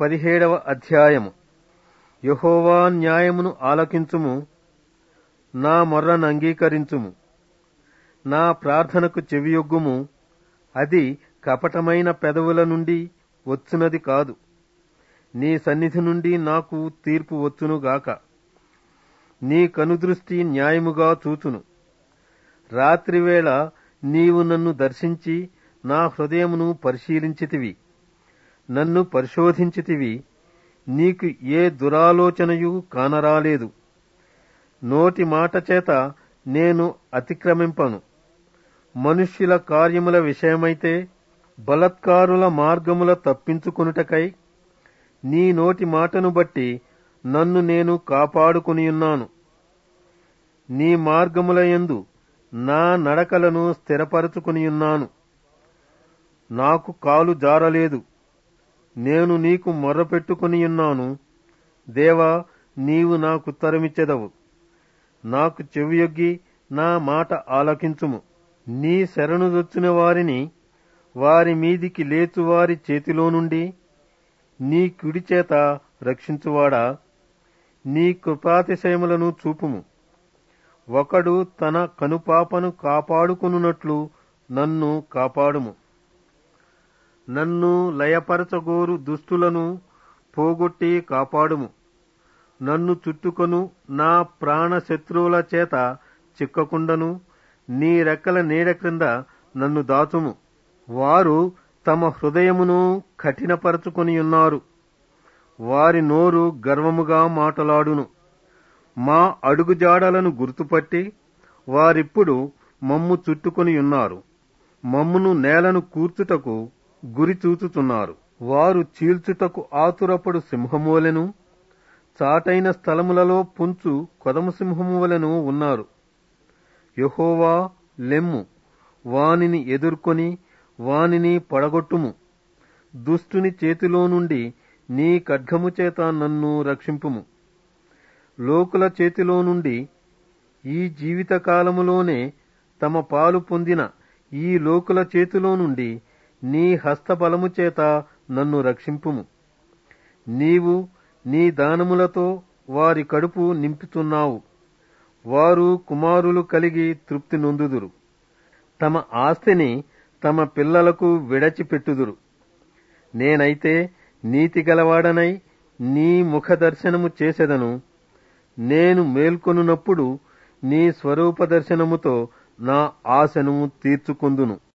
పదిహేడవ అధ్యాయము యహోవా న్యాయమును ఆలకించుము నా మొర్రను అంగీకరించుము నా ప్రార్థనకు చెవియొగ్గుము అది కపటమైన పెదవుల నుండి వచ్చునది కాదు నీ సన్నిధి నుండి నాకు తీర్పు వచ్చునుగాక నీ కనుదృష్టి న్యాయముగా చూచును రాత్రివేళ నీవు నన్ను దర్శించి నా హృదయమును పరిశీలించితివి నన్ను పరిశోధించితివి నీకు ఏ దురాలోచనయు కానరాలేదు నోటి మాట చేత నేను అతిక్రమింపను మనుష్యుల కార్యముల విషయమైతే బలత్కారుల మార్గముల తప్పించుకొనుటకై నీ నోటి మాటను బట్టి నన్ను నేను కాపాడుకునియున్నాను నీ మార్గముల యందు నా నడకలను స్థిరపరచుకునియున్నాను నాకు కాలు జారలేదు నేను నీకు మొర్రపెట్టుకునియున్నాను దేవా నీవు నాకుత్తరమిచ్చెదవు నాకు చెవియొగ్గి నా మాట ఆలకించుము నీ శరణుదొచ్చిన వారిని వారి మీదికి లేచువారి చేతిలో నుండి నీ కుడి చేత రక్షించువాడా నీ కృపాతిశయములను చూపుము ఒకడు తన కనుపాపను కాపాడుకునున్నట్లు నన్ను కాపాడుము నన్ను లయపరచగోరు దుష్టులను పోగొట్టి కాపాడుము నన్ను చుట్టుకొను నా ప్రాణ శత్రువుల చేత చిక్కకుండను నీ రెక్కల నీడ క్రింద నన్ను దాచుము వారు తమ హృదయమును కఠినపరచుకొని ఉన్నారు వారి నోరు గర్వముగా మాటలాడును మా అడుగుజాడలను గుర్తుపట్టి వారిప్పుడు మమ్ము చుట్టుకొని ఉన్నారు మమ్మును నేలను కూర్చుటకు గురి చూచుతున్నారు వారు చీల్చుటకు ఆతురపడు సింహమూలెను చాటైన స్థలములలో పుంచు కొదము సింహమువలెను ఉన్నారు యహోవా లెమ్ము వానిని ఎదుర్కొని వానిని పడగొట్టుము దుష్టుని చేతిలో నుండి నీ ఖడ్గము చేత నన్ను రక్షింపుము లోకుల చేతిలో నుండి ఈ జీవితకాలములోనే తమ పాలు పొందిన ఈ లోకుల చేతిలో నుండి నీ హస్తబలము చేత నన్ను రక్షింపుము నీవు నీ దానములతో వారి కడుపు నింపుతున్నావు వారు కుమారులు కలిగి తృప్తి నొందుదురు తమ ఆస్తిని తమ పిల్లలకు విడచిపెట్టుదురు నేనైతే నీతిగలవాడనై నీ ముఖ దర్శనము చేసెదను నేను మేల్కొనున్నప్పుడు నీ స్వరూప దర్శనముతో నా ఆశను తీర్చుకుందును